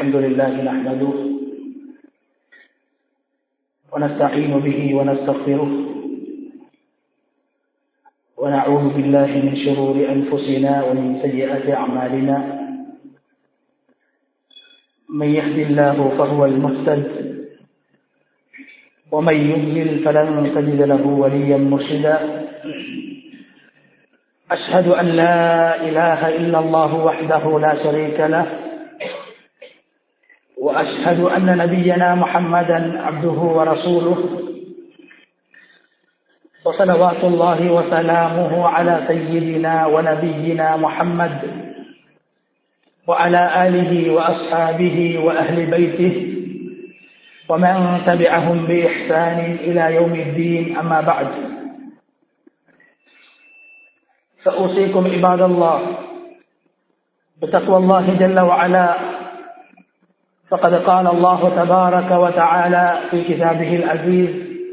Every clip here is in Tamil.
الحمد لله نحمده ونستعين به ونستغفره ونعوذ بالله من شرور أنفسنا ومن سيئات أعمالنا من يهد الله فهو المهتد ومن يضلل فلن تجد له وليا مرشدا أشهد أن لا إله إلا الله وحده لا شريك له وأشهد أن نبينا محمدا عبده ورسوله وصلوات الله وسلامه على سيدنا ونبينا محمد وعلى آله وأصحابه وأهل بيته ومن تبعهم بإحسان إلى يوم الدين أما بعد فأوصيكم عباد الله بتقوى الله جل وعلا فقد قال الله تبارك وتعالى في كتابه العزيز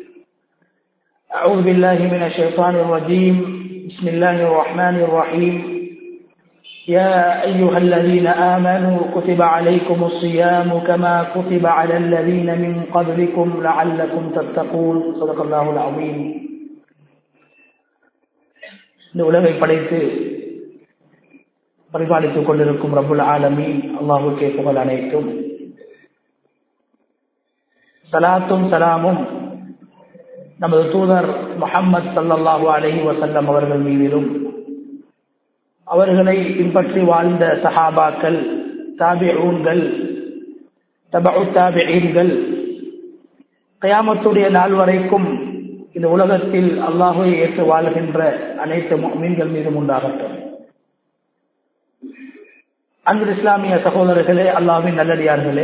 أعوذ بالله من الشيطان الرجيم بسم الله الرحمن الرحيم يا أيها الذين آمنوا كتب عليكم الصيام كما كتب على الذين من قبلكم لعلكم تتقون صدق الله العظيم இந்த உலகை படைத்து பரிபாலித்துக் கொண்டிருக்கும் ரபுல் ஆலமீன் அல்லாஹுக்கே புகழ் அனைத்தும் சலாத்தும் சலாமும் நமது தூதர் முகம்மது சல்லல்லாஹு அலஹி வசல்லம் அவர்கள் மீதிலும் அவர்களை பின்பற்றி வாழ்ந்த சஹாபாக்கள் தாபிஊன்கள் தபு தாபிகள் கயாமத்துடைய நாள் வரைக்கும் இந்த உலகத்தில் அல்லாஹை ஏற்று வாழ்கின்ற அனைத்து மீன்கள் மீதும் உண்டாகட்டும் அன்பு இஸ்லாமிய சகோதரர்களே அல்லாவின் நல்லடியார்களே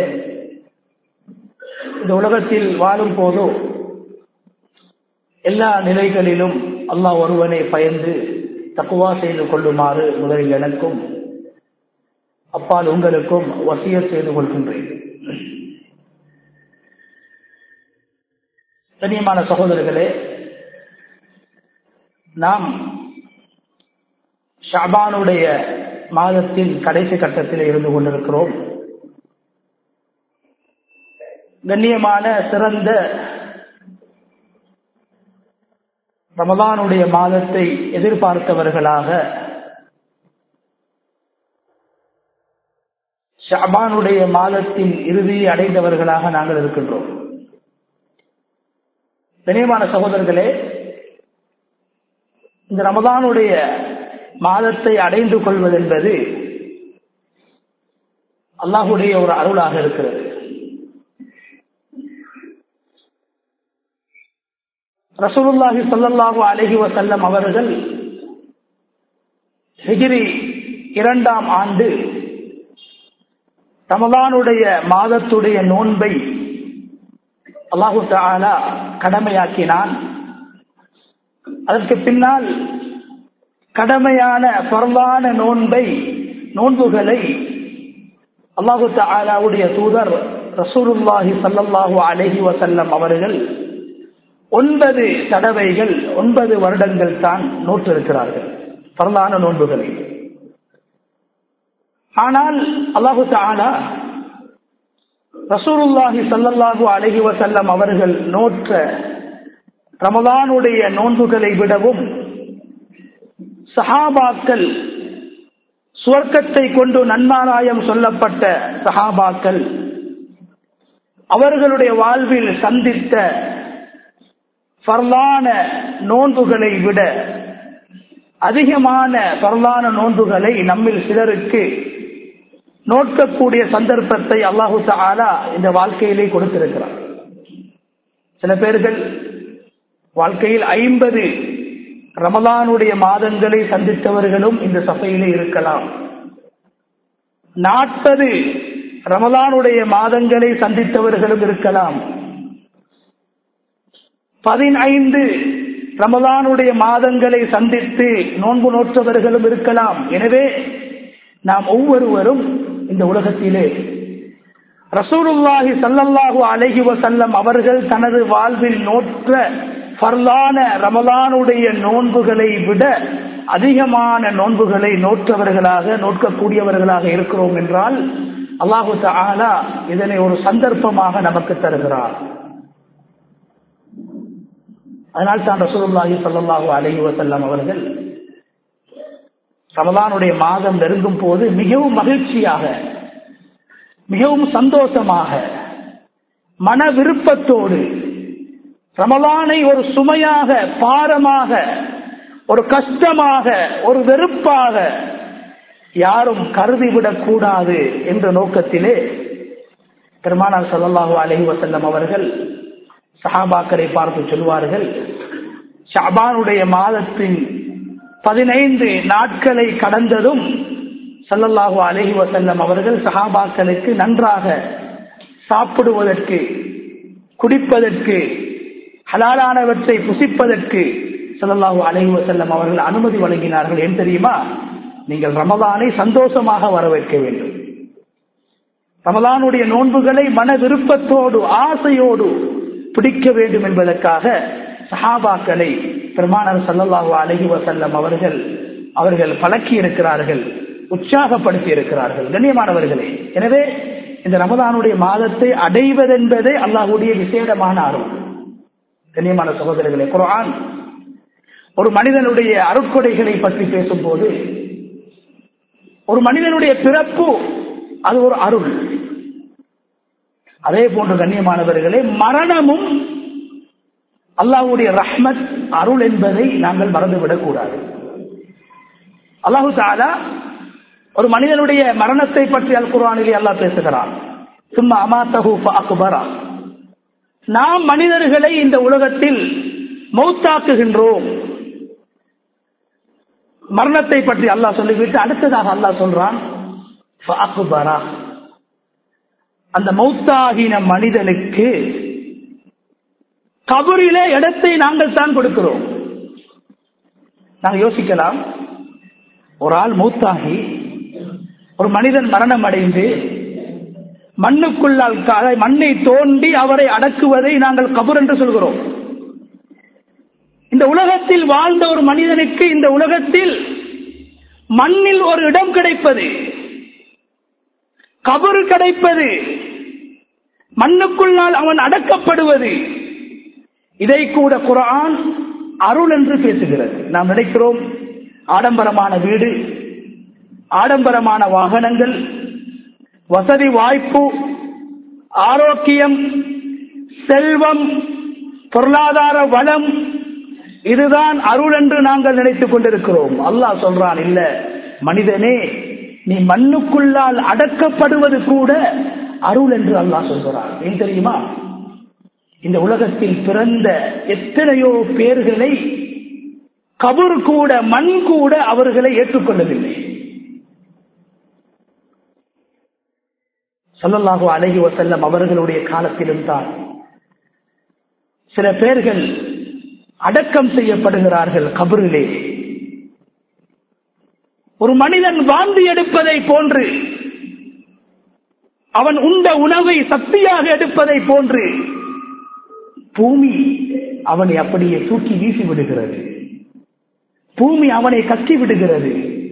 இந்த உலகத்தில் வாழும் போதோ எல்லா நிலைகளிலும் அல்லாஹ் ஒருவனை பயந்து தக்குவா செய்து கொள்ளுமாறு முதலில் எனக்கும் அப்பால் உங்களுக்கும் வசிய செய்து கொள்கின்றேன் கண்ணியமான சகோதரர்களே நாம் ஷாபானுடைய மாதத்தின் கடைசி கட்டத்தில் இருந்து கொண்டிருக்கிறோம் கண்ணியமான சிறந்த ரமதானுடைய மாதத்தை எதிர்பார்த்தவர்களாக ஷாபானுடைய மாதத்தின் இறுதியை அடைந்தவர்களாக நாங்கள் இருக்கின்றோம் கண்ணியமான சகோதரர்களே இந்த ரமதானுடைய மாதத்தை அடைந்து கொள்வது என்பது அல்லாஹுடைய ஒரு அருளாக இருக்கிறது ரசூலுல்லாஹி சொல்லல்லாஹு அலஹி வசல்லம் அவர்கள் ஹிஜிரி இரண்டாம் ஆண்டு ரமதானுடைய மாதத்துடைய நோன்பை அல்லாஹு தாலா கடமையாக்கினான் அதற்கு பின்னால் கடமையான பரவான நோன்பை நோன்புகளை அல்லாஹு தாலாவுடைய தூதர் ரசூருல்லாஹி சல்லல்லாஹு அலஹி வசல்லம் அவர்கள் ஒன்பது தடவைகள் ஒன்பது வருடங்கள் தான் நோற்றிருக்கிறார்கள் பரவான நோன்புகளை ஆனால் அல்லாஹு தாலா ரசூருல்லாஹி சல்லல்லாஹு அலஹி வசல்லம் அவர்கள் நோற்ற ரமதானுடைய நோன்புகளை விடவும் சஹாபாக்கள் சுவர்க்கத்தை கொண்டு நன்மாராயம் சொல்லப்பட்ட சஹாபாக்கள் அவர்களுடைய வாழ்வில் சந்தித்த பரலான நோன்புகளை விட அதிகமான பரலான நோன்புகளை நம்மில் சிலருக்கு நோக்கக்கூடிய சந்தர்ப்பத்தை அல்லாஹு தாலா இந்த வாழ்க்கையிலே கொடுத்திருக்கிறார் சில பேர்கள் வாழ்க்கையில் ஐம்பது ரமலானுடைய மாதங்களை சந்தித்தவர்களும் இந்த சபையிலே இருக்கலாம் நாற்பது ரமலானுடைய மாதங்களை சந்தித்தவர்களும் இருக்கலாம் பதினைந்து ரமலானுடைய மாதங்களை சந்தித்து நோன்பு நோற்றவர்களும் இருக்கலாம் எனவே நாம் ஒவ்வொருவரும் இந்த உலகத்திலே ரசூலுல்லாஹி சல்லல்லாஹு அலைஹி வசல்லம் அவர்கள் தனது வாழ்வில் நோற்ற ஃபர்லான ரமலானுடைய நோன்புகளை விட அதிகமான நோன்புகளை நோற்றவர்களாக நோக்கக்கூடியவர்களாக இருக்கிறோம் என்றால் அல்லாஹு தாலா இதனை ஒரு சந்தர்ப்பமாக நமக்கு தருகிறார் அதனால் தான் ரசூலுல்லாஹி ஸல்லல்லாஹு அலைஹி வஸல்லம் அவர்கள் ரமலானுடைய மாதம் நெருங்கும் போது மிகவும் மகிழ்ச்சியாக மிகவும் சந்தோஷமாக மன விருப்பத்தோடு ரமலானை ஒரு சுமையாக பாரமாக ஒரு கஷ்டமாக ஒரு வெறுப்பாக யாரும் கருதிவிடக் கூடாது என்ற நோக்கத்திலே பெருமானார் ஸல்லல்லாஹு அலைஹி வஸல்லம் அவர்கள் சஹாபாக்களை பார்த்து சொல்வார்கள் ஷாபானுடைய மாதத்தின் பதினைந்து நாட்களை கடந்ததும் சல்லல்லாஹு அலஹி வசல்லம் அவர்கள் சஹாபாக்களுக்கு நன்றாக சாப்பிடுவதற்கு குடிப்பதற்கு ஹலாலானவற்றை புசிப்பதற்கு சல்லல்லாஹு அலஹி வசல்லம் அவர்கள் அனுமதி வழங்கினார்கள் ஏன் தெரியுமா நீங்கள் ரமலானை சந்தோஷமாக வரவேற்க வேண்டும் ரமலானுடைய நோன்புகளை மன விருப்பத்தோடு ஆசையோடு பிடிக்க வேண்டும் என்பதற்காக சஹாபாக்களை பெருமானார் சல்லல்லாஹு அலஹி வசல்லம் அவர்கள் அவர்கள் பழக்கி இருக்கிறார்கள் உற்சாகப்படுத்தி இருக்கிறார்கள் கண்ணியமானவர்களே எனவே இந்த ரமதானுடைய மாதத்தை அடைவதென்பதே அல்லாஹுடைய விசேடமான அருள் கண்ணியமான சகோதரர்களே குரான் ஒரு மனிதனுடைய அருட்கொடைகளை பற்றி பேசும்போது ஒரு மனிதனுடைய பிறப்பு அது ஒரு அருள் அதே போன்று கண்ணியமானவர்களே மரணமும் அல்லாஹுடைய ரஹ்மத் அருள் என்பதை நாங்கள் மறந்துவிடக் கூடாது அல்லாஹு தாலா ஒரு மனிதனுடைய மரணத்தை பற்றி அல் குரானிலே அல்லாஹ் பேசுகிறான் சும்மா அமாத்தஹு அக்பரா நாம் மனிதர்களை இந்த உலகத்தில் மௌத்தாக்குகின்றோம் மரணத்தை பற்றி அல்லாஹ் சொல்லிவிட்டு அடுத்ததாக அல்லாஹ் சொல்றான் அக்பரா அந்த மௌத்தாகின மனிதனுக்கு கபரிலே இடத்தை நாங்கள் தான் கொடுக்கிறோம் நாங்கள் யோசிக்கலாம் ஒரு ஆள் மூத்தாகி ஒரு மனிதன் மரணம் அடைந்து மண்ணுக்குள்ளால் மண்ணை தோண்டி அவரை அடக்குவதை நாங்கள் கபர் என்று சொல்கிறோம் இந்த உலகத்தில் வாழ்ந்த ஒரு மனிதனுக்கு இந்த உலகத்தில் மண்ணில் ஒரு இடம் கிடைப்பது கபரு கிடைப்பது மண்ணுக்குள்ளால் அவன் அடக்கப்படுவது இதை கூட குரான் அருள் என்று பேசுகிறது நாம் நினைக்கிறோம் ஆடம்பரமான வீடு ஆடம்பரமான வாகனங்கள் வசதி வாய்ப்பு ஆரோக்கியம் செல்வம் பொருளாதார வளம் இதுதான் அருள் என்று நாங்கள் நினைத்துக் கொண்டிருக்கிறோம் அல்லாஹ் சொல்றான் இல்ல மனிதனே நீ மண்ணுக்குள்ளால் அடக்கப்படுவது கூட அருள் என்று அல்லாஹ் சொல்கிறான் ஏன் தெரியுமா இந்த உலகத்தில் பிறந்த எத்தனையோ பேர்களை கபூர் கூட மண் கூட அவர்களை ஏற்றுக்கொள்ளவில்லை சொல்லல்லாஹு அழகி வசல்லம் அவர்களுடைய காலத்திலும் தான் சில பேர்கள் அடக்கம் செய்யப்படுகிறார்கள் கபரிலே ஒரு மனிதன் வாந்தி எடுப்பதை போன்று அவன் உண்ட உணவை சக்தியாக எடுப்பதை போன்று பூமி அவனை அப்படியே தூக்கி வீசி விடுகிறது பூமி அவனை கட்டி விடுகிறது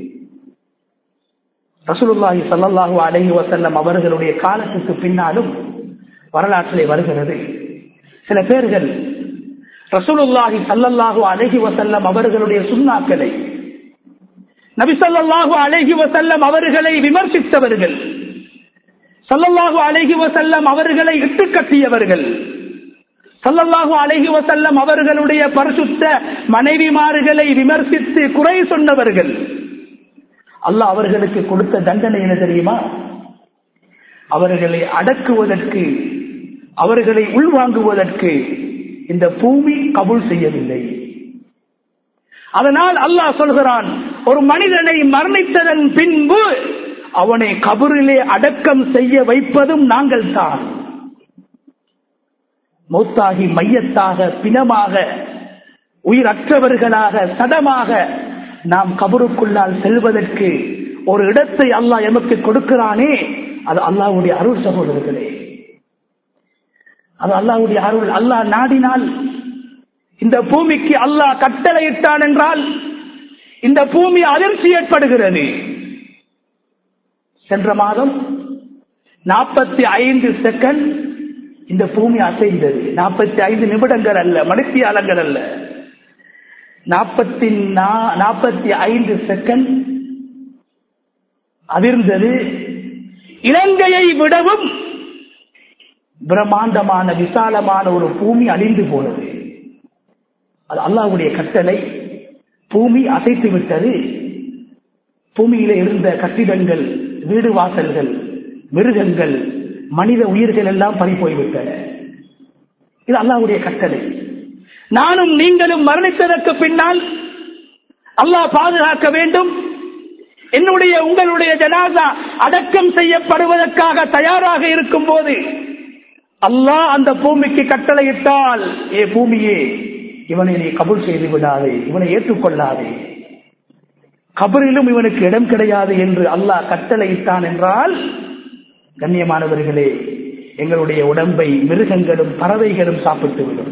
ரசூலுல்லாஹி ஸல்லல்லாஹு அலைஹி வஸல்லம் அவர்களுடைய காலத்துக்கு பின்னாலும் வரலாற்றிலே வருகிறது சில பேர்கள் ரசூலுல்லாஹி ஸல்லல்லாஹு அலைஹி வஸல்லம் அவர்களுடைய சுன்னாக்களை நபி ஸல்லல்லாஹு அலைஹி வஸல்லம் அவர்களை விமர்சித்தவர்கள் ஸல்லல்லாஹு அலைஹி வஸல்லம் அவர்களை இட்டுக்கட்டியவர்கள் சல்லல்லாஹு அலைஹி வசல்லம் அவர்களுடைய பரிசுத்த மனைவிமார்களை விமர்சித்து குறை சொன்னவர்கள் அல்லாஹ் அவர்களுக்கு கொடுத்த தண்டனை என்ன தெரியுமா அவர்களை அடக்குவதற்கு அவர்களை உள்வாங்குவதற்கு இந்த பூமி கபுல் செய்யவில்லை அதனால் அல்லாஹ் சொல்கிறான் ஒரு மனிதனை மரணித்ததன் பின்பு அவனை கபரிலே அடக்கம் செய்ய வைப்பதும் நாங்கள் தான் மௌத்தாகி மையத்தாக பிணமாக உயிரற்றவர்களாக சடமாக நாம் கபருக்குள்ளால் செல்வதற்கு ஒரு இடத்தை அல்லாஹ் எமக்கு கொடுக்கிறானே அது அல்லாஹ்வுடைய அருள் சகோதரர்களே அது அல்லாஹ்வுடைய அருள் அல்லாஹ் நாடினால் இந்த பூமிக்கு அல்லாஹ் கட்டளையிட்டான் என்றால் இந்த பூமி அதிர்ச்சி ஏற்படுகிறது சென்ற மாதம் நாற்பத்தி ஐந்து செகண்ட் இந்த பூமி அசைந்தது நாற்பத்தி ஐந்து நிமிடங்கள் அல்ல மணித்தியாலங்கள் அல்ல நாற்பத்தி நாற்பத்தி ஐந்து செகண்ட் அதிர்ந்தது இலங்கையை விடவும் பிரம்மாண்டமான விசாலமான ஒரு பூமி அழிந்து போனது அது அல்லாவுடைய கட்டளை பூமி அசைத்து விட்டது பூமியில இருந்த கட்டிடங்கள் வீடு வாசல்கள் மிருகங்கள் மனித உயிர்கள் எல்லாம் பறி போய்விட்டன இது அல்லாவுடைய கட்டளை நானும் நீங்களும் மரணித்ததற்கு பின்னால் அல்லாஹ் பாதுகாக்க வேண்டும் என்னுடைய உங்களுடைய ஜனாதா அடக்கம் செய்யப்படுவதற்காக தயாராக இருக்கும் போது அல்லாஹ் அந்த பூமிக்கு கட்டளையிட்டால் ஏ பூமியே இவனை நீ கபுல் செய்து விடாதே இவனை ஏற்றுக்கொள்ளாதே கபரிலும் இவனுக்கு இடம் கிடையாது என்று அல்லாஹ் கட்டளையிட்டான் என்றால் கண்ணியமானவர்களே எங்களுடைய உடம்பை மிருகங்களும் பறவைகளும் சாப்பிட்டு விடும்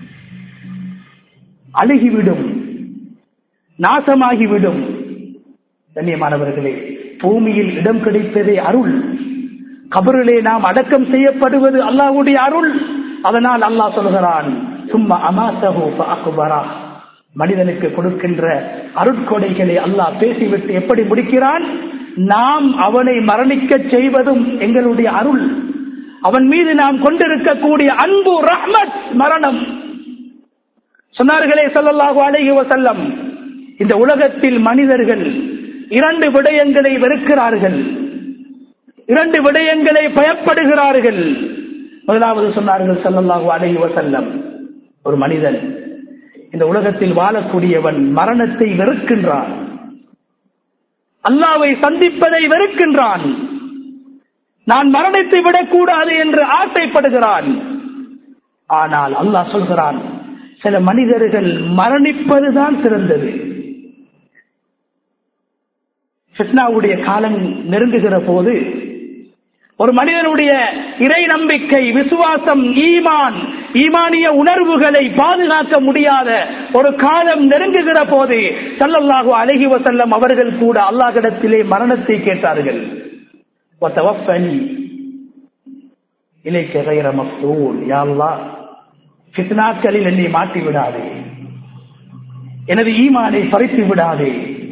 அழுகிவிடும் நாசமாகிவிடும் கண்ணியமானவர்களே பூமியில் இடம் கிடைப்பதே அருள் கபரிலே நாம் அடக்கம் செய்யப்படுவது அல்லாஹ்வுடைய அருள் அதனால் அல்லாஹ் சொல்கிறான் சும்மா அமாசஹு அக்பரா மனிதனுக்கு கொடுக்கின்ற அருட்கொடைகளை அல்லாஹ் பேசிவிட்டு எப்படி முடிக்கிறான் நாம் அவனை மரணிக்க செய்வதும் எங்களுடைய அருள் அவன் மீது நாம் கொண்டிருக்கக்கூடிய அன்பு ரஹ்மத் மரணம் சொன்னார்களே சொல்லல்லாஹு அலைஹி வசல்லம் இந்த உலகத்தில் மனிதர்கள் இரண்டு விடயங்களை வெறுக்கிறார்கள் இரண்டு விடயங்களை பயப்படுகிறார்கள் முதலாவது சொன்னார்கள் சல்லல்லாஹு அலைஹி வசல்லம் ஒரு மனிதன் இந்த உலகத்தில் வாழக்கூடியவன் மரணத்தை வெறுக்கின்றான் அல்லாவை சந்திப்பதை வெறுக்கின்றான் நான் மரணித்து விடக்கூடாது என்று ஆசைப்படுகிறான் ஆனால் அல்லாஹ் சொல்கிறான் சில மனிதர்கள் மரணிப்பதுதான் சிறந்தது ஃபித்னாவுடைய காலம் நெருங்குகிற போது ஒரு மனிதனுடைய இறை நம்பிக்கை விசுவாசம் ஈமான் ஈமானிய உணர்வுகளை பாதுகாக்க முடியாத ஒரு காலம் நெருங்குகிற போது சல்லல்லாஹு அழகி வசல்லம் அவர்கள் கூட அல்லாஹிடத்திலே மரணத்தை கேட்டார்கள் ஃபித்னாக்களில் என்னை மாட்டி விடாதே எனது ஈமானை பறித்து விடாதே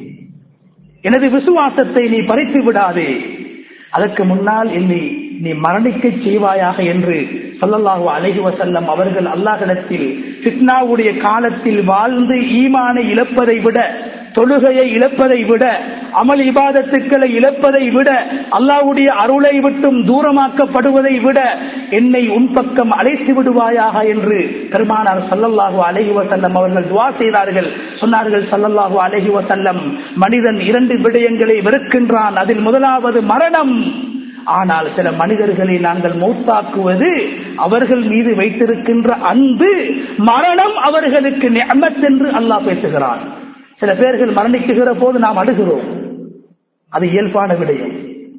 எனது விசுவாசத்தை நீ பறித்து விடாதே அதற்கு முன்னால் என்னை நீ மரணிக்க செய்வாயாக என்று சொல்லல்லாஹு அழகி வசல்லம் அவர்கள் அல்லாஹிடத்தில் ஃபித்னாவுடைய காலத்தில் வாழ்ந்து ஈமானை இழப்பதை விட தொழுகையை இழப்பதை விட அமல் இபாதத்துக்களை இழப்பதை விட அல்லாவுடைய அருளை விட்டும் தூரமாக்கப்படுவதை விட என்னை உன் பக்கம் அழைத்து விடுவாயாக என்று பெருமானார் சல்லல்லாஹு அலஹி வசல்லம் அவர்கள் துவா செய்தார்கள் சொன்னார்கள் சல்லல்லாஹு அலஹி வசல்லம் மனிதன் இரண்டு விடயங்களை வெறுக்கின்றான் அதில் முதலாவது மரணம் ஆனால் சில மனிதர்களை நாங்கள் மௌத்தாக்குவது அவர்கள் மீது வைத்திருக்கின்ற அன்பு மரணம் அவர்களுக்கு நியமத் என்று அல்லாஹ் பேசுகிறான் சில பேர்கள் மரணிக்குகிற போது நாம் அழுகிறோம் அது இயல்பான விடயம்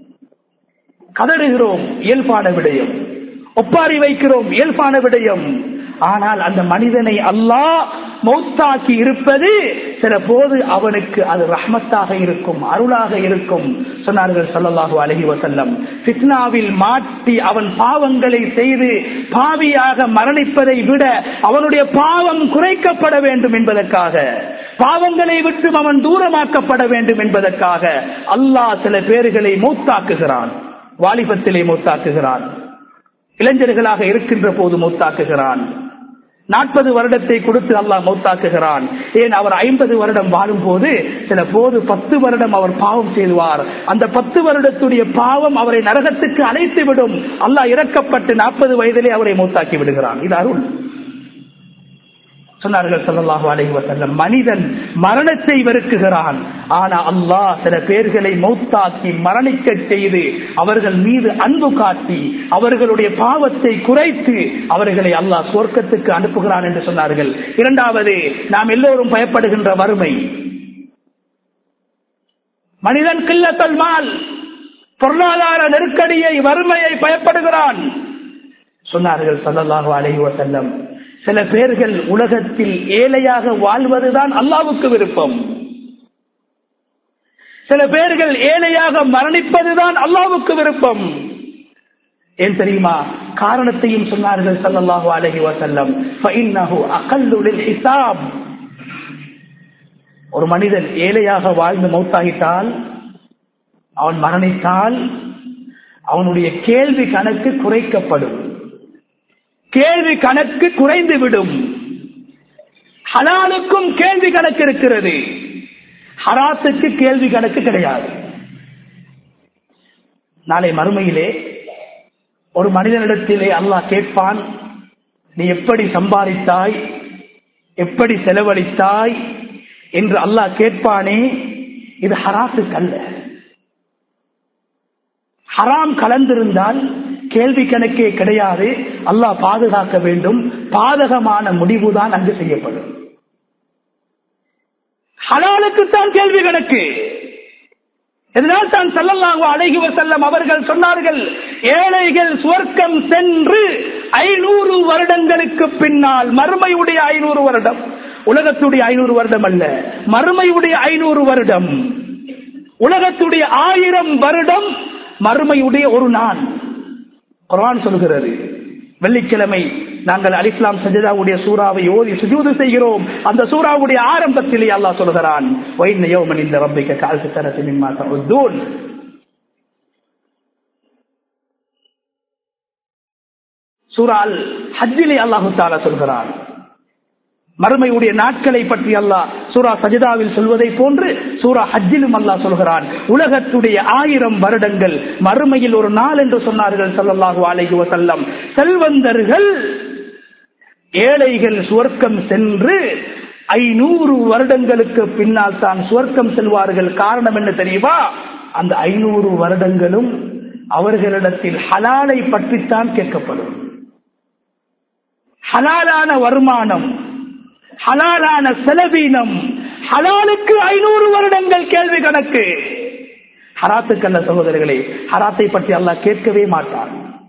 கதறுகிறோம் இயல்பான விடயம் ஒப்பாரி வைக்கிறோம் இயல்பான விடயம் ஆனால் அந்த மனிதனை அல்லாஹ் மௌத்தாக்கி இருப்பது சில போது அவனுக்கு அது ரஹ்மத்தாக இருக்கும் அருளாக இருக்கும் சொன்னார்கள் சொல்லல்லாஹு அலஹி வசல்லம் பித்னாவில் மாட்டி அவன் பாவங்களை செய்து பாவியாக மரணிப்பதை விட அவனுடைய பாவம் குறைக்கப்பட வேண்டும் என்பதற்காக பாவங்களை விட்டு அவன் தூரமாக்கப்பட வேண்டும் என்பதற்காக அல்லாஹ் சில பேர்களை மூத்தாக்குகிறான் வாலிபத்திலே மூத்தாக்குகிறான் இளைஞர்களாக இருக்கின்ற போது மூத்தாக்குகிறான் நாற்பது வருடத்தை கொடுத்து அல்லாஹ் மௌத்தாக்குகிறான் ஏன் அவர் ஐம்பது வருடம் வாழும் போது சில போது பத்து வருடம் அவர் பாவம் செய்வார் அந்த பத்து வருடத்துடைய பாவம் அவரை நரகத்துக்கு அழைத்து விடும் அல்லாஹ் இறக்கப்பட்டு நாற்பது வயதிலே அவரை மௌத்தாக்கி விடுகிறான் இது அருள் சொன்னார்கள் சொல்லலாஹு அலைஹி வசல்லம் மனிதன் மரணத்தை வெறுக்குகிறான் ஆனா அல்லாஹ் சில பேர்களை மௌத்தாக்கி மரணிக்க செய்து அவர்கள் மீது அன்பு காட்டி அவர்களுடைய பாவத்தை குறைத்து அவர்களை அல்லாஹ் சொர்க்கத்துக்கு அனுப்புகிறான் என்று சொன்னார்கள் இரண்டாவது நாம் எல்லோரும் பயப்படுகின்ற வறுமை மனிதன் கில்லத்தல் மால் பொருளாதார நெருக்கடியை வறுமையை பயப்படுகிறான் சொன்னார்கள் சல்லல்லாஹு அலைஹி வசல்லம் சில பேர்கள் உலகத்தில் ஏழையாக வாழ்வதுதான் அல்லாவுக்கு விருப்பம் சில பேர்கள் ஏழையாக மரணிப்பதுதான் அல்லாவுக்கு விருப்பம் ஏன் தெரியுமா காரணத்தையும் சொன்னார்கள் ஸல்லல்லாஹு அலைஹி வஸல்லம் ஃபஇன்னஹு அகல்லு லில் ஹிசாப் ஒரு மனிதன் ஏழையாக வாழ்ந்து மௌத்தாகிட்டால் அவன் மரணித்தால் அவனுடைய கேள்வி கணக்கு குறைக்கப்படும் கேள்வி கணக்கு குறைந்து விடும் ஹலாலுக்கும் கேள்வி கணக்கு இருக்கிறது ஹராத்துக்கு கேள்வி கணக்கு கிடையாது நாளை மறுமையிலே ஒரு மனிதனிடத்திலே அல்லாஹ் கேட்பான் நீ எப்படி சம்பாதித்தாய் எப்படி செலவழித்தாய் என்று அல்லாஹ் கேட்பானே இது ஹராத்துக்கு அல்ல ஹராம் கலந்திருந்தால் கேள்வி கணக்கே கிடையாது அல்லாஹ் பாதுகாக்க வேண்டும் பாதகமான முடிவுதான் அங்கு செய்யப்படும் ஹலாலுக்குத்தான் கேள்வி கணக்கு இதனால் தான் சல்லல்லாஹு அலைஹி வஸல்லம் அவர்கள் சொன்னார்கள் ஏழைகள் சுவர்க்கம் சென்று ஐநூறு வருடங்களுக்கு பின்னால் மறுமையுடைய ஐநூறு வருடம் உலகத்துடைய ஐநூறு வருடம் அல்ல மறுமையுடைய ஐநூறு வருடம் உலகத்துடைய ஆயிரம் வருடம் மறுமையுடைய ஒரு நாள் குர்ஆன் சொல்கிறது வெள்ளிக்கிழமை நாங்கள் அலிஸ்லாம் சஜதாவுடைய சூறாவை ஓதி சுஜூது செய்கிறோம் அந்த சூறாவுடைய ஆரம்பத்திலே அல்லாஹ் சொல்கிறான் வைன்ன யௌமன் இந்த ரப்பிக்க கால்சி தரசி மிம்மா தஉத்தூன் சூறால் ஹஜ்ஜிலே அல்லாஹு தாலா சொல்கிறான் மறுமையுடைய நாட்களை பற்றி அல்லாஹ் சூரா சஜிதாவில் சொல்வதை போன்று சூரா ஹஜ்ஜிலும் அல்லாஹ் சொல்கிறான் உலகத்துடைய ஆயிரம் வருடங்கள் மறுமையில் ஒரு நாள் என்று சொன்னார்கள் ஸல்லல்லாஹு அலைஹி வஸல்லம் செல்வந்தர்கள் ஏழைகள் சுவர்க்கம் சென்று ஐநூறு வருடங்களுக்கு பின்னால் தான் சுவர்க்கம் செல்வார்கள் காரணம் என்ன தெரியுமா அந்த ஐநூறு வருடங்களும் அவர்களிடத்தில் ஹலாலை பற்றித்தான் கேட்கப்படும் ஹலாலான வருமானம் ஹலாலான செலவீனம் ஹலாலுக்கு ஐநூறு வருடங்கள் கேள்வி கணக்கு ஹராத்துக்கல்ல சகோதரர்களே ஹராத்தை பற்றி அல்லாஹ் கேட்கவே மாட்டான்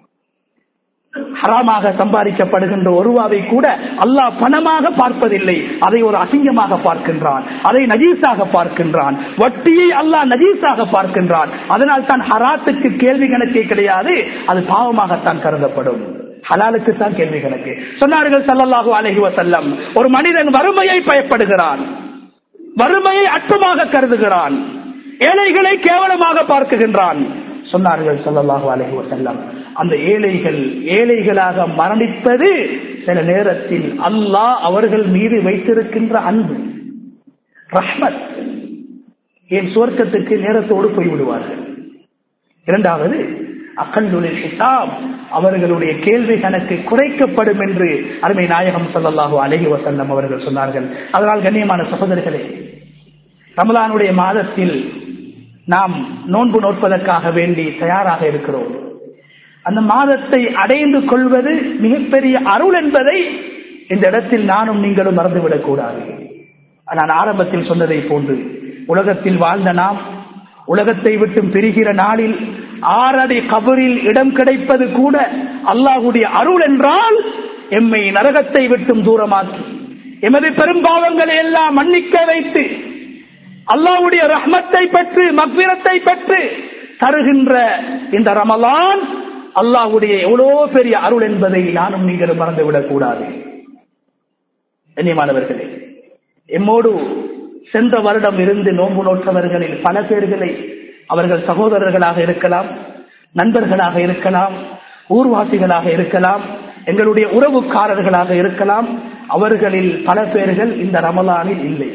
ஹராமாக சம்பாதிக்கப்படுகின்ற ஒருவாவை கூட அல்லாஹ் பணமாக பார்ப்பதில்லை அதை ஒரு அசிங்கமாக பார்க்கின்றான் அதை நஜீஸாக பார்க்கின்றான் வட்டியை அல்லாஹ் நஜீஸாக பார்க்கின்றான் அதனால் தான் ஹராத்துக்கு கேள்வி கணக்கே கிடையாது அது பாவமாகத்தான் கருதப்படும் ஹலாலுக்கு தான் கேள்வி கணக்கு சொன்னார்கள் சல்லல்லாஹு அலைஹி வஸல்லம் ஒரு மனிதன் வறுமையை பயப்படுகிறான் வறுமையை அற்பமாக கருதுகிறான் ஏழைகளை கேவலமாக பார்க்குகின்றான் சொன்னார்கள் சல்லல்லாஹு அலைஹி வஸல்லம் அந்த ஏழைகள் ஏழைகளாக மரணிப்பது சில நேரத்தில் அல்லாஹ் அவர்கள் மீது வைத்திருக்கின்ற அன்பு ரஹ்மத் என் சுவர்க்கத்திற்கு நேரத்தோடு போய்விடுவார்கள் இரண்டாவது அக்கல்லுளில் ஹிசாப் அவர்களுடைய கேள்வி கணக்கு குறைக்கப்படும் என்று அருமை நாயகம் சொல்லல்லாஹு அலஹி வசல்லம் அவர்கள் சொன்னார்கள் அதனால் கண்ணியமான சகோதரர்களே ரமலானுடைய மாதத்தில் நாம் நோன்பு நோட்பதற்காக வேண்டி தயாராக இருக்கிறோம் அந்த மாதத்தை அடைந்து கொள்வது மிகப்பெரிய அருள் என்பதை இந்த இடத்தில் நானும் நீங்களும் மறந்துவிடக் கூடாது நான் ஆரம்பத்தில் சொன்னதை போன்று உலகத்தில் வாழ்ந்த நாம் உலகத்தை விட்டு பிரிகிற நாளில் ஆறடி கபரில் இடம் கிடைப்பது கூட அல்லாஹுடைய அருள் என்றால் எம்மை நரகத்தை விட்டும் தூரமாக்கி எமது பெரும்பாவங்களை எல்லாம் மன்னிக்க வைத்து அல்லாஹுடைய ரஹ்மத்தை பெற்று மக்வீரத்தை பெற்று தருகின்ற இந்த ரமலான் அல்லாஹுடைய எவ்வளோ பெரிய அருள் என்பதை நானும் நீங்களும் மறந்துவிடக் கூடாது கண்ணியமானவர்களே எம்மோடு சென்ற வருடம் இருந்து நோன்பு நோற்றவர்களில் பல பேர்களை அவர்கள் சகோதரர்களாக இருக்கலாம் நண்பர்களாக இருக்கலாம் ஊர்வாசிகளாக இருக்கலாம் எங்களுடைய உறவுக்காரர்களாக இருக்கலாம் அவர்களில் பல பேர்கள் இந்த ரமலானில் இல்லை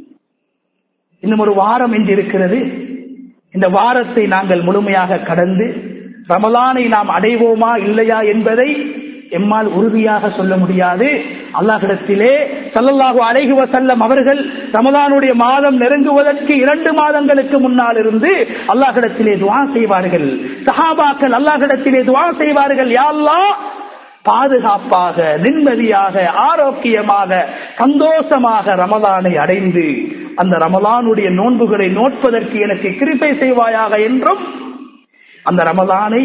இன்னும் ஒரு வாரம் என்று இருக்கிறது இந்த வாரத்தை நாங்கள் முழுமையாக கடந்து ரமலானை நாம் அடைவோமா இல்லையா என்பதை எம்மால் உறுதியாக சொல்ல முடியாது அல்லாஹிடத்திலே சல்லல்லாஹு அலைஹி வசல்லம் அவர்கள் ரமதானுடைய மாதம் நெருங்குவதற்கு இரண்டு மாதங்களுக்கு முன்னால் இருந்து அல்லாஹிடத்திலே துவா செய்வார்கள் சஹாபாக்கள் அல்லாஹிடத்திலே துவா செய்வார்கள் யாழ்லா பாதுகாப்பாக நிம்மதியாக ஆரோக்கியமாக சந்தோஷமாக ரமலானை அடைந்து அந்த ரமலானுடைய நோன்புகளை நோட்பதற்கு எனக்கு கிருப்பை செய்வாயாக என்றும் அந்த ரமலானை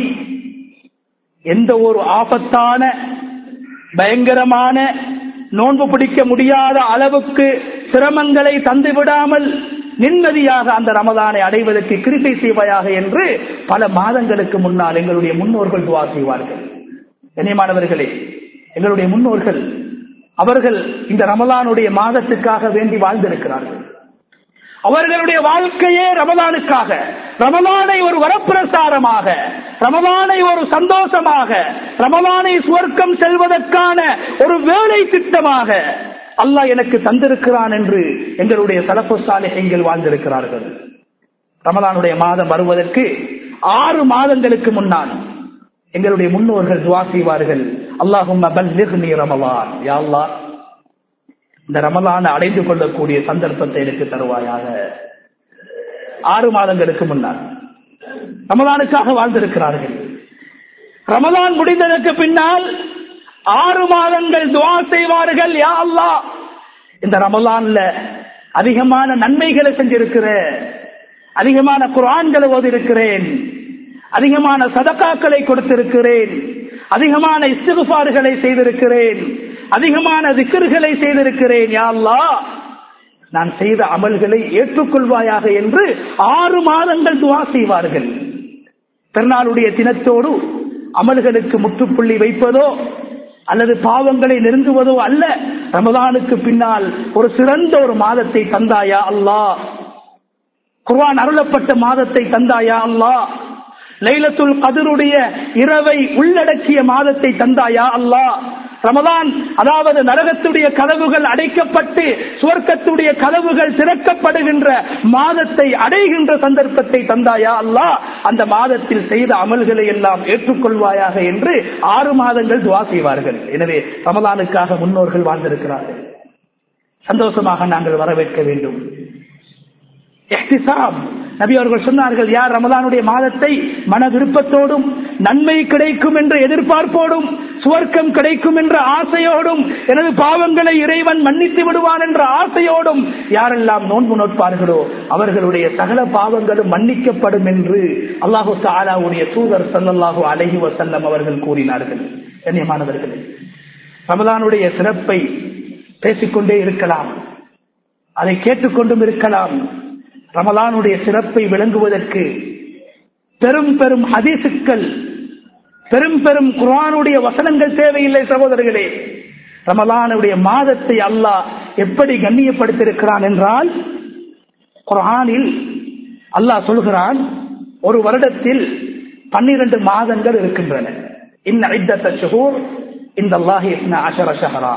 எந்த ஒரு ஆபத்தான பயங்கரமான நோன்பு பிடிக்க முடியாத அளவுக்கு சிரமங்களை தந்து விடாமல் நிம்மதியாக அந்த ரமதானை அடைவதற்கு கிருபை செய்வாயாக என்று பல மாதங்களுக்கு முன்னால் எங்களுடைய முன்னோர்கள் துவா செய்வார்கள் கண்ணியமானவர்களே எங்களுடைய முன்னோர்கள் அவர்கள் இந்த ரமலானுடைய மாதத்துக்காக வேண்டி வாழ்ந்திருக்கிறார்கள் அவர்களுடைய வாழ்க்கையே ரமலானுக்காக ரமலானை ஒரு வரப்பிரசாரமாக ரமலானை ஒரு சந்தோஷமாக ரமலானை சுவர்க்கம் செல்வதற்கான ஒரு வேலை திட்டமாக அல்லாஹ் எனக்கு தந்திருக்கிறான் என்று எங்களுடைய சலப்பு சாலைகள் வாழ்ந்திருக்கிறார்கள் ரமலானுடைய மாதம் வருவதற்கு ஆறு மாதங்களுக்கு முன்னால் எங்களுடைய முன்னோர்கள் துவா செய்வார்கள் அல்லாஹும் ரமலான் யா அல்லாஹ் இந்த ரமலான அடைந்து கொள்ளக்கூடிய சந்தர்ப்பத்தை எனக்கு தருவாயாக ஆறு மாதங்களுக்கு முன்னால் ரமலானுக்காக வாழ்ந்திருக்கிறார்கள் ரமலான் முடிந்ததற்கு பின்னால் ஆறு மாதங்கள் துவா செய்வார்கள் யா அல்லா இந்த ரமலான்ல அதிகமான நன்மைகளை செஞ்சிருக்கிற அதிகமான குரான்களை ஓதிருக்கிறேன் அதிகமான சதக்காக்களை கொடுத்திருக்கிறேன் அதிகமான இஸ்திகுபாடுகளை செய்திருக்கிறேன் அதிகமான திக்கர்களை செய்திருக்கிறேன் யா அல்லா நான் செய்த அமல்களை ஏற்றுக்கொள்வாயாக என்று ஆறு மாதங்கள் துவா செய்வார்கள் திருநாளுடைய தினத்தோடு அமல்களுக்கு முற்றுப்புள்ளி வைப்பதோ அல்லது பாவங்களை நெருங்குவதோ அல்ல ரமதானுக்கு பின்னால் ஒரு சிறந்த ஒரு மாதத்தை தந்தாயா அல்லாஹ் குர்ஆன் அருளப்பட்ட மாதத்தை தந்தாயா அல்லாஹ் லைலத்துல் கதருடைய இரவை உள்ளடக்கிய மாதத்தை தந்தாயா அல்லாஹ் ரமதான் அதாவது நரகத்துடைய கதவுகள் அடைக்கப்பட்டு சுவர்க்கத்துடைய கதவுகள் திறக்கப்படுகின்ற மாதத்தை அடைகின்ற சந்தர்ப்பத்தை தந்தாயா அல்லாஹ் அந்த மாதத்தில் செய்த அமல்களை எல்லாம் ஏற்றுக்கொள்வாயாக என்று ஆறு மாதங்கள் துவா செய்வார்கள் எனவே ரமதானுக்காக முன்னோர்கள் வாழ்ந்திருக்கிறார்கள் சந்தோஷமாக நாங்கள் வரவேற்க வேண்டும் நபி அவர்கள் சொன்னார்கள் யார் ரமதானுடைய மாதத்தை மன விருப்பத்தோடும் நன்மை கிடைக்கும் என்ற எதிர்பார்ப்போடும் சுவர்க்கம் கிடைக்கும் என்ற ஆசையோடும் எனது பாவங்களை இறைவன் மன்னித்து விடுவான் என்ற ஆசையோடும் யாரெல்லாம் நோன்பு நோட்பார்களோ அவர்களுடைய சகல பாவங்களும் மன்னிக்கப்படும் என்று அல்லாஹு தாலாவுடைய தூதர் சல்லல்லாஹு அலஹி வசல்லம் அவர்கள் கூறினார்கள் கண்ணியமானவர்களே ரமதானுடைய சிறப்பை பேசிக்கொண்டே இருக்கலாம் அதை கேட்டுக்கொண்டும் இருக்கலாம் ரமலானுடைய சிறப்பை விளங்குவதற்கு பெரும் பெரும் ஹதீசுக்கள் பெரும் பெரும் குரானுடைய வசனங்கள் தேவையில்லை சகோதரர்களே ரமலானுடைய மாதத்தை அல்லாஹ் எப்படி கண்ணியப்படுத்தியிருக்கிறான் என்றால் குரானில் அல்லாஹ் சொல்கிறான் ஒரு வருடத்தில் பன்னிரண்டு மாதங்கள் இருக்கின்றன இன்ன ஐத்தூர் இந்த அல்லாஹி அஷர ஷஹரா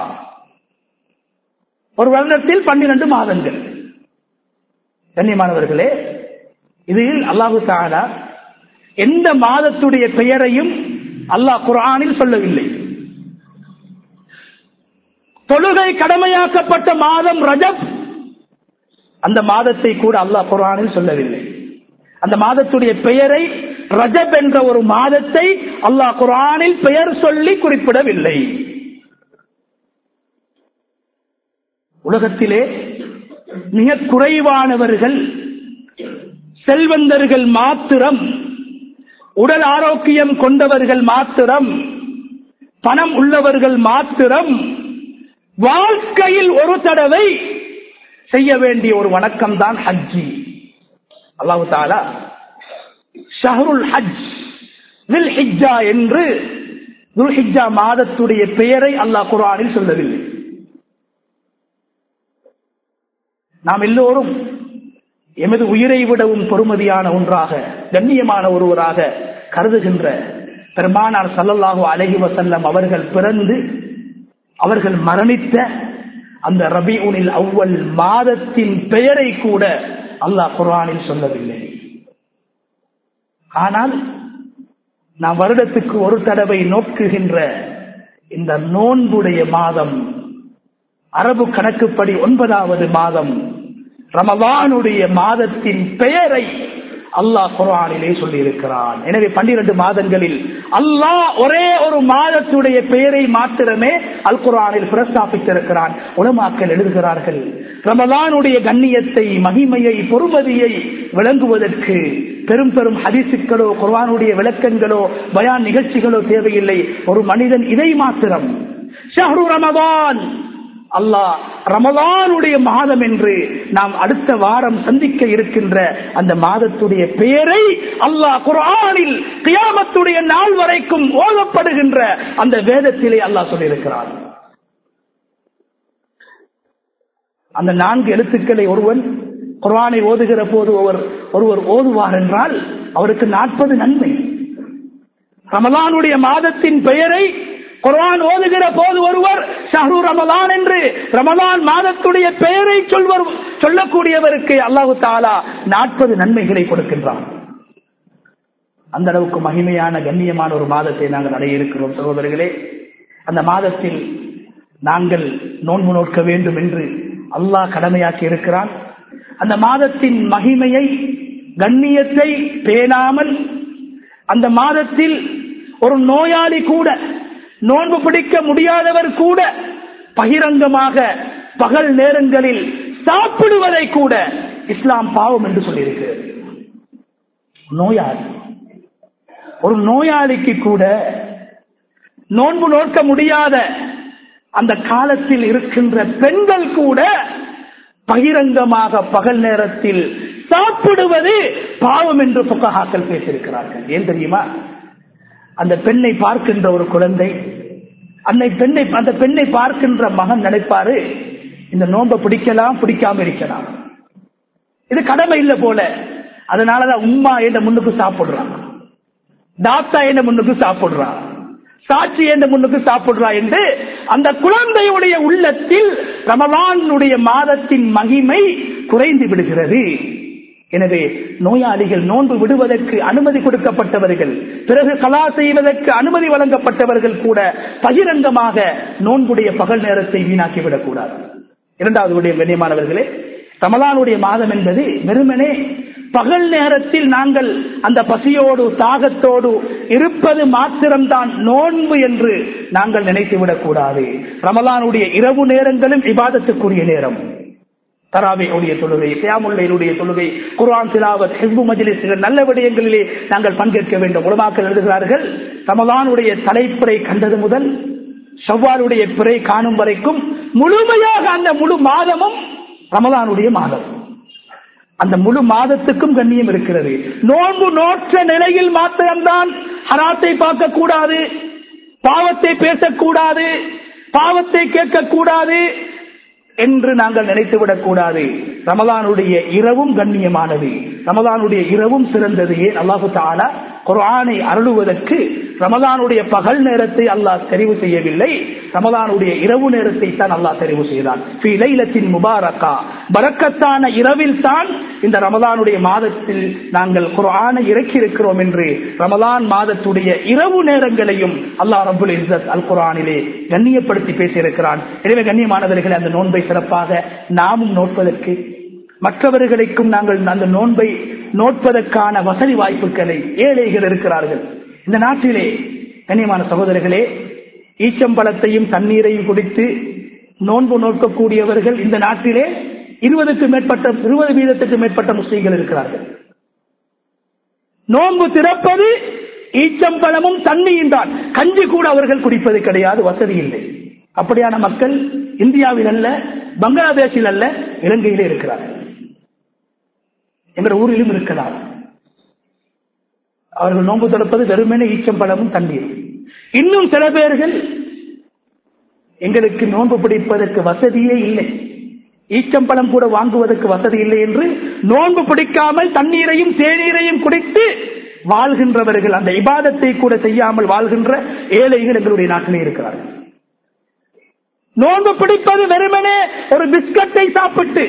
ஒரு வருடத்தில் பன்னிரண்டு மாதங்கள் கண்ணியமானவர்களே இதில் அல்லாஹு தாலா எந்த மாதத்துடைய பெயரையும் அல்லாஹ் குரானில் சொல்லவில்லை தொழுகை கடமையாக்கப்பட்ட மாதம் ரஜப் அந்த மாதத்தை கூட அல்லாஹ் குரானில் சொல்லவில்லை அந்த மாதத்துடைய பெயரை ரஜப் என்ற ஒரு மாதத்தை அல்லாஹ் குரானில் பெயர் சொல்லி குறிப்பிடவில்லை உலகத்திலே மிக குறைவானவர்கள் செல்வந்தர்கள் மாத்திரம் உடல் ஆரோக்கியம் கொண்டவர்கள் மாத்திரம் பணம் உள்ளவர்கள் மாத்திரம் வாழ்க்கையில் ஒரு தடவை செய்ய வேண்டிய ஒரு வணக்கம் தான் ஹஜ்ஜி அல்லாஹு தாலா ஷஹருல் ஹஜ் வில் ஹிஜ்ஜா என்று துல்ஹிஜா மாதத்துடைய பெயரை அல்லாஹ் குரானில் சொல்லவில்லை நாம் எல்லோரும் எமது உயிரை விடவும் பொறுமதியான ஒன்றாக கண்ணியமான ஒருவராக கருதுகின்ற பெருமானார் சல்லல்லாஹு அலஹி வசல்லம் அவர்கள் பிறந்து அவர்கள் மரணித்த அந்த ரபி உனில் அவ்வல் மாதத்தின் பெயரை கூட அல்லாஹ் குரானில் சொல்லவில்லை ஆனால் நாம் வருடத்துக்கு ஒரு தடவை நோக்குகின்ற இந்த நோன்புடைய மாதம் அரபு கணக்குப்படி ஒன்பதாவது மாதம் ரமவானுடைய மாதத்தின் பெயரை அல்லாஹ் குரானிலே சொல்லி இருக்கிறான் எனவே பன்னிரண்டு மாதங்களில் அல்லாஹ் ஒரே ஒரு மாதத்துடைய பெயரை மாத்திரமே அல் குரானில் பிரஸ்தாபித்திருக்கிறான் உலமாக்கள் எழுதுகிறார்கள் ரமலானுடைய கண்ணியத்தை மகிமையை பொறுமதியை விளங்குவதற்கு பெரும் பெரும் ஹதிசுக்களோ குர்வானுடைய விளக்கங்களோ பயான் நிகழ்ச்சிகளோ தேவையில்லை ஒரு மனிதன் இதை மாத்திரம் ஷஹ்ரு ரமதான் அல்லாஹ் ரமலானுடைய மாதம் என்று நாம் அடுத்த வாரம் சந்திக்க இருக்கின்ற அந்த மாதத்துடைய பெயரை அல்லாஹ் குர்ஆனில் கியாமத்துடைய நாள் வரைக்கும் ஓதப்படுகின்ற அந்த வேதத்திலே அல்லாஹ் சொல்லியிருக்கிறார் அந்த நான்கு எழுத்துக்களை ஒருவன் குர்ஆனை ஓதுகிற போது ஒருவர் ஒருவர் ஓதுவார் என்றால் அவருக்கு நாற்பது நன்மை ரமலானுடைய மாதத்தின் பெயரை குர்ஆன் ஓதுகிற போது ஒருவர் ஷஹ்ரு ரமலான் என்று ரமலான் மாதத்துடைய பெயரை சொல்வர் சொல்லக்கூடியவருக்கு அல்லாஹு தாலா நாற்பது நன்மைகளை கொடுக்கின்றான் அந்த அளவுக்கு மகிமையான கண்ணியமான ஒரு மாதத்தை நாங்கள் அடைய இருக்கிறோம் சகோதரர்களே அந்த மாதத்தில் நாங்கள் நோன்பு நோக்க வேண்டும் என்று அல்லாஹ் கடமையாக்கி இருக்கிறான் அந்த மாதத்தின் மகிமையை கண்ணியத்தை பேணாமல் அந்த மாதத்தில் ஒரு நோயாளி கூட நோன்பு பிடிக்க முடியாதவர் கூட பகிரங்கமாக பகல் நேரங்களில் சாப்பிடுவதை கூட இஸ்லாம் பாவம் என்று சொல்லியிருக்கிறது நோயாளி ஒரு நோயாளிக்கு கூட நோன்பு நோக்க முடியாத அந்த காலத்தில் இருக்கின்ற பெண்கள் கூட பகிரங்கமாக பகல் நேரத்தில் சாப்பிடுவது பாவம் என்று புக்கஹாக்கள் பேசியிருக்கிறார்கள் ஏன் தெரியுமா அந்த பெண்ணை பார்க்கின்ற ஒரு குழந்தை அன்னை பெண்ணை அந்த பெண்ணை பார்க்கின்ற மகன் நினைப்பாரு இந்த நோன்பை பிடிக்கலாம் பிடிக்காம இருக்கலாம் இது கடமை இல்லை போல அதனாலதான் உம்மா என்ற முன்னுக்கு சாப்பிடுறான் தாத்தா என்ற முன்னுக்கு சாப்பிடுறான் சாட்சி என்ற முன்னுக்கு சாப்பிடுறா என்று அந்த குழந்தையுடைய உள்ளத்தில் ரமலானுடைய மாதத்தின் மகிமை குறைந்து விடுகிறது எனவே நோயாளிகள் நோன்பு விடுவதற்கு அனுமதி கொடுக்கப்பட்டவர்கள் பிறகு கலா செய்வதற்கு அனுமதி வழங்கப்பட்டவர்கள் கூட பகிரங்கமாக நோன்புடைய பகல் நேரத்தை வீணாக்கிவிடக் கூடாது இரண்டாவது விடயம் கண்ணியமானவர்களே ரமலானுடைய மாதம் என்பது வெறுமனே பகல் நேரத்தில் நாங்கள் அந்த பசியோடு தாகத்தோடு இருப்பது மாத்திரம்தான் நோன்பு என்று நாங்கள் நினைத்துவிடக் கூடாது ரமலானுடைய இரவு நேரங்களும் விவாதத்துக்குரிய நேரம் தராவையுடைய தொழுகை சியாமுல்லையினுடைய தொழுகை குர்ஆன் திலாவத் ஹிஸ்பு மஜ்லிஸ் நல்ல விடயங்களிலே நாங்கள் பங்கேற்க வேண்டும் உலமாக்கள் எழுதுகிறார்கள் ரமலானுடைய தலைப்புரை கண்டது முதல் செவ்வாலுடைய பிறை காணும் வரைக்கும் முழுமையாக அந்த முழு மாதமும் ரமலானுடைய மாதம் அந்த முழு மாதத்துக்கும் கண்ணியம் இருக்கிறது நோன்பு நோற்ற நிலையில் மாத்திரம்தான் ஹராத்தை பார்க்க கூடாது பாவத்தை பேசக்கூடாது பாவத்தை கேட்கக்கூடாது என்று நாங்கள் நினைத்துவிடக் கூடாது ரமலானுடைய இரவும் கண்ணியமானது ரமலானுடைய இரவும் சிறந்தது ஏன் அல்லாஹு தாலா குர்ஆனை அருளுவதற்கு ரமலானுடைய பகல் நேரத்தை அல்லாஹ் தெரிவு செய்யவில்லை ரமலானுடைய இரவு நேரத்தை தான் அல்லாஹ் தெரிவு செய்தான் முபாரக்கா பரக்கத்தான இரவில் தான் இந்த ரமலானுடைய மாதத்தில் நாங்கள் குர்ஆனை இறக்கி இருக்கிறோம் என்று ரமலான் மாதத்துடைய இரவு நேரங்களையும் அல்லாஹ் ரபுல் இஸ்ஸத் அல் குர்ஆனிலே கண்ணியப்படுத்தி பேசியிருக்கிறான் எனவே கண்ணியமானவர்களை அந்த நோன்பை சிறப்பாக நாமும் நோட்பதற்கு மற்றவர்களுக்கும் நாங்கள் அந்த நோன்பை நோட்பதற்கான வசதி வாய்ப்புகளை ஏழைகள் இருக்கிறார்கள் இந்த நாட்டிலே கண்ணியமான சகோதரர்களே ஈச்சம்பழத்தையும் தண்ணீரையும் குடித்து நோன்பு நோக்கக்கூடியவர்கள் இந்த நாட்டிலே இருபதுக்கு மேற்பட்ட இருபது வீதத்துக்கு மேற்பட்ட முஸ்லீம்கள் இருக்கிறார்கள் நோன்பு திறப்பது ஈச்சம்பழமும் தண்ணியும் தான் கஞ்சி கூட அவர்கள் குடிப்பது கிடையாது வசதி இல்லை அப்படியான மக்கள் இந்தியாவில் அல்ல பங்களாதேஷில் அல்ல இலங்கையிலே இருக்கிறார்கள் எங்கள் ஊரிலும் இருக்கலாம் அவர்கள் நோன்பு திறப்பது வெறுமனே ஈச்சம்பழமும் தண்ணீர் இன்னும் சில பேர்கள் எங்களுக்கு நோன்பு பிடிப்பதற்கு வசதியே இல்லை ஈச்சம்பழம் கூட வாங்குவதற்கு வசதி இல்லை என்று நோன்பு பிடிக்காமல் தண்ணீரையும் தேநீரையும் குடித்து வாழ்கின்றவர்கள் அந்த இபாதத்தை கூட செய்யாமல் வாழ்கின்ற ஏழைகள் எங்களுடைய நாட்டிலே இருக்கிறார்கள் நோன்பு பிடிப்பது வெறுமனே ஒரு பிஸ்கட்டை சாப்பிட்டு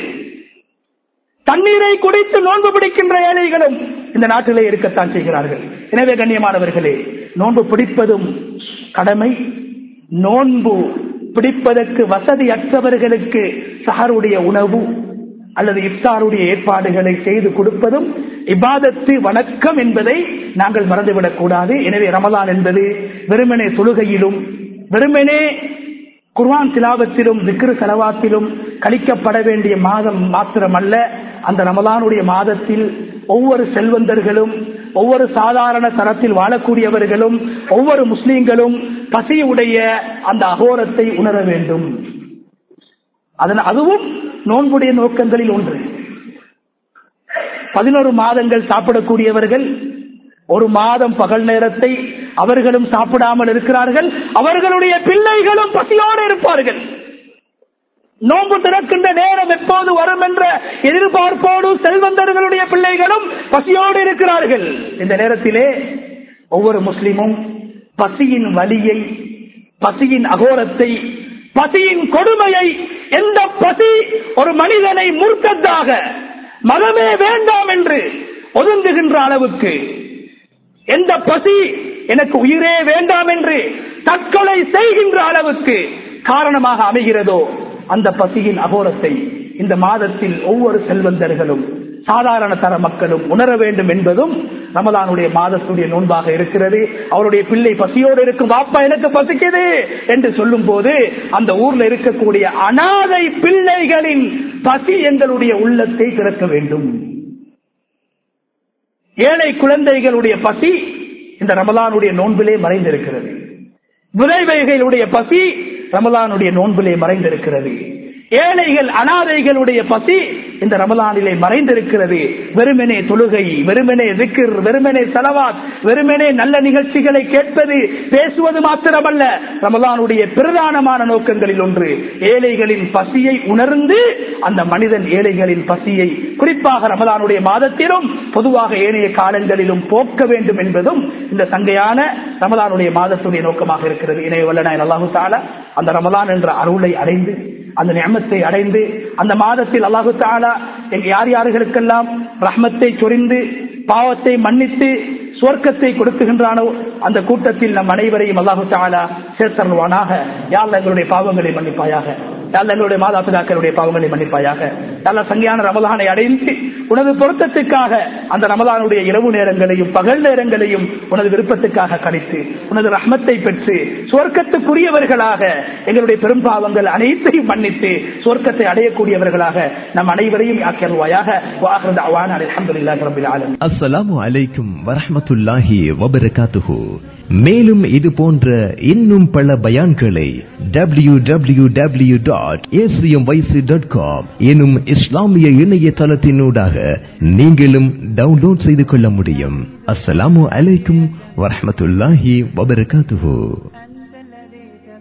தண்ணீரை குடித்து நோன்பு பிடிக்கின்ற ஏழைகளும் இந்த நாட்டிலே இருக்கத்தான் செய்கிறார்கள் எனவே கண்ணியமானவர்களே நோன்பு பிடிப்பதும் கடமை நோன்பு பிடிப்பதற்கு வசதி அற்றவர்களுக்கு சஹருடைய உணவு அல்லது இஃப்தாருடைய ஏற்பாடுகளை செய்து கொடுப்பதும் இபாதத்து வணக்கம் என்பதை நாங்கள் மறந்துவிடக் கூடாது எனவே ரமலான் என்பது வெறுமனே தொழுகையிலும் வெறுமனே குர்வான் திலாவத்திலும் விக்ரு செலவாத்திலும் கழிக்கப்பட வேண்டிய மாதம் மாத்திரமல்ல அந்த ரமலானுடைய மாதத்தில் ஒவ்வொரு செல்வந்தர்களும் ஒவ்வொரு சாதாரண தரத்தில் வாழக்கூடியவர்களும் ஒவ்வொரு முஸ்லீம்களும் பசியுடைய அந்த அகோரத்தை உணர வேண்டும் அதன் அதுவும் நோன்புடைய நோக்கங்களில் ஒன்று பதினோரு மாதங்கள் சாப்பிடக்கூடியவர்கள் ஒரு மாதம் பகல் நேரத்தை அவர்களும் சாப்பிடாமல் இருக்கிறார்கள் அவர்களுடைய பிள்ளைகளும் பசியோடு இருப்பார்கள் நோன்பு திறக்கின்ற நேரம் எப்போது வரும் என்ற எதிர்பார்ப்போடு செல்வந்தர்களுடைய பிள்ளைகளும் பசியோடு இருக்கிறார்கள் இந்த நேரத்திலே ஒவ்வொரு முஸ்லிமும் பசியின் வலியை பசியின் அகோரத்தை பசியின் கொடுமையை எந்த பசி ஒரு மனிதனை முற்கத்தாக மதமே வேண்டாம் என்று ஒதுங்குகின்ற அளவுக்கு எந்த பசி எனக்கு உயிரே வேண்டாம் என்று தற்கொலை செய்கின்ற அளவுக்கு காரணமாக அமைகிறதோ அந்த பசியின் அகோரத்தை இந்த மாதத்தில் ஒவ்வொரு செல்வந்தர்களும் சாதாரண தர மக்களும் உணர வேண்டும் என்பதும் ரமலானுடைய மாதத்துடைய நோன்பாக இருக்கிறது அவருடைய பிள்ளை பசியோடு இருக்கும் பாப்பா எனக்கு பசிக்குது என்று சொல்லும் போது அந்த ஊர்ல இருக்கக்கூடிய அனாதை பிள்ளைகளின் பசி எங்களுடைய உள்ளத்தை திறக்க வேண்டும் ஏழை குழந்தைகளுடைய பசி இந்த ரமலானுடைய நோன்பிலே மறைந்திருக்கிறது விளைவைகளுடைய பசி ரமலானுடைய நோன்பிலே மறைந்திருக்கிறது ஏழைகள் அனாதைகளுடைய பசி இந்த ரமலானிலே மறைந்திருக்கிறது வெறுமனே தொழுகை வெறுமனே திக்கிர் வெறுமனே செலவாத் வெறுமனே நல்ல நிகழ்ச்சிகளை கேட்பது பேசுவது மாத்திரமல்ல ரமலானுடைய பிரதானமான நோக்கங்களில் ஒன்று ஏழைகளின் பசியை உணர்ந்து அந்த மனிதன் ஏழைகளின் பசியை குறிப்பாக ரமலானுடைய மாதத்திலும் பொதுவாக ஏனைய காலங்களிலும் போக்க வேண்டும் என்பதும் இந்த சங்கையான ரமலானுடைய மாதத்துடைய நோக்கமாக இருக்கிறது இணைய வல்லன அல்லாஹு தாலா அந்த ரமலான் என்ற அருளை அடைந்து அந்த நியமத்தை அடைந்து அந்த மாதத்தில் அல்லாஹு தாலா யார் யாருகளுக்கெல்லாம் ரஹ்மத்தை சொரிந்து பாவத்தை மன்னித்து சுவர்க்கத்தை கொடுக்குகின்றானோ அந்த கூட்டத்தில் நம் அனைவரையும் அல்லாஹு தாலா சேர்த்தருவானாக யாழ் எங்களுடைய பாவங்களை மன்னிப்பாயாக யாழ் எங்களுடைய மாதாபிதாக்களுடைய பாவங்களை மன்னிப்பாயாக யாழ் சங்கியான ரமலானை அடைந்து உனது பொருத்தத்துக்காக அந்த ரமலானுடைய இரவு நேரங்களையும் பகல் நேரங்களையும் உனது விருப்பத்துக்காக கழித்து உனது ரஹ்மத்தை பெற்று சுவர்க்கத்துக்குரியவர்களாக எங்களுடைய பெரும்பாவங்கள் அனைத்தையும் மன்னித்து சுவர்க்கத்தை அடையக்கூடியவர்களாக நம் அனைவரையும் ஆக்கியல்வாயாக வாகிறது அவான் அலமதுல்லாஹி ரபில் ஆலமீன் அஸ்ஸலாமு அலைக்கும் வரஹ்மத்துல்லாஹி வபரகாத்துஹு மேலும் இது போன்ற இன்னும் பல பயான்களை W W W dot dot com எனும் இஸ்லாமிய இணையதளத்தினூடாக நீங்களும் டவுன்லோட் செய்து கொள்ள முடியும் அஸ்ஸலாமு அலைக்கும் வரஹ்மத்துல்லாஹி வபரகாத்துஹு